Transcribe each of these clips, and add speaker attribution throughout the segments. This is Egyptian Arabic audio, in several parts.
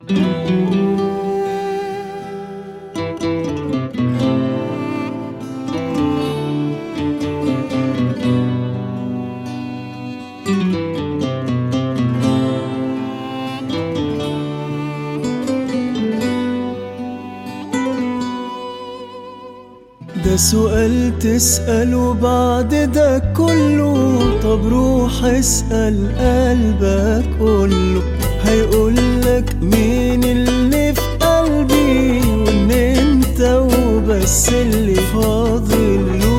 Speaker 1: ده سؤال تسأله بعد ده كله طب روح اسأل قلبك كله هيقولك مين اللي في قلبي وان انت وبس اللي فاضل له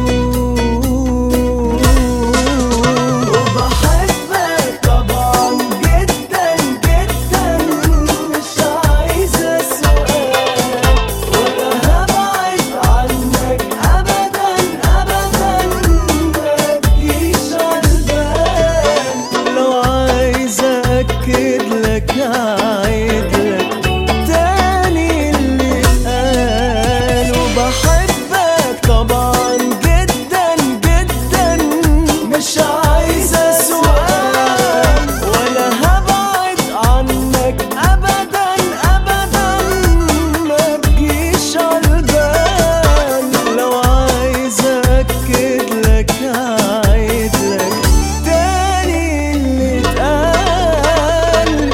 Speaker 1: وبحبك طبعا جدا جدا مش عايزة سؤال ولا هبعد عنك ابدا ابدا ما تجيش عالبال لو عايز اكد لك اعيد لك تاني اللي اتقال وبحبك طبعا جدا جدا مش عايزة سؤال ولا هبعد عنك ابدا ابدا ما تجيش عالبال لو عايز اكد لك اعيد لك تاني اللي اتقال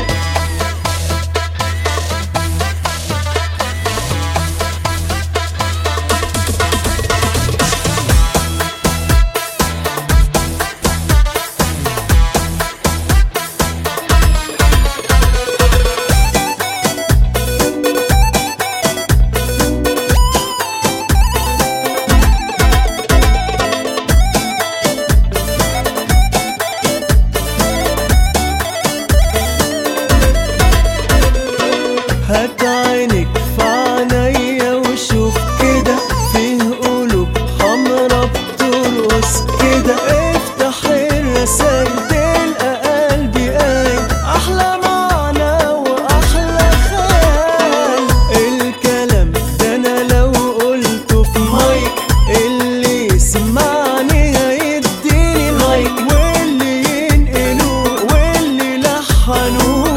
Speaker 1: هات عينك في عينيا وشوف كده فيه قلوب حمرا بترقص كده افتح الرسايل تلقى قلبي قايل احلى معنى واحلى خيال الكلام ده انا لو قلته في مايك اللي يسمعني هيديني لايك واللي ينقلوه واللي لحنوه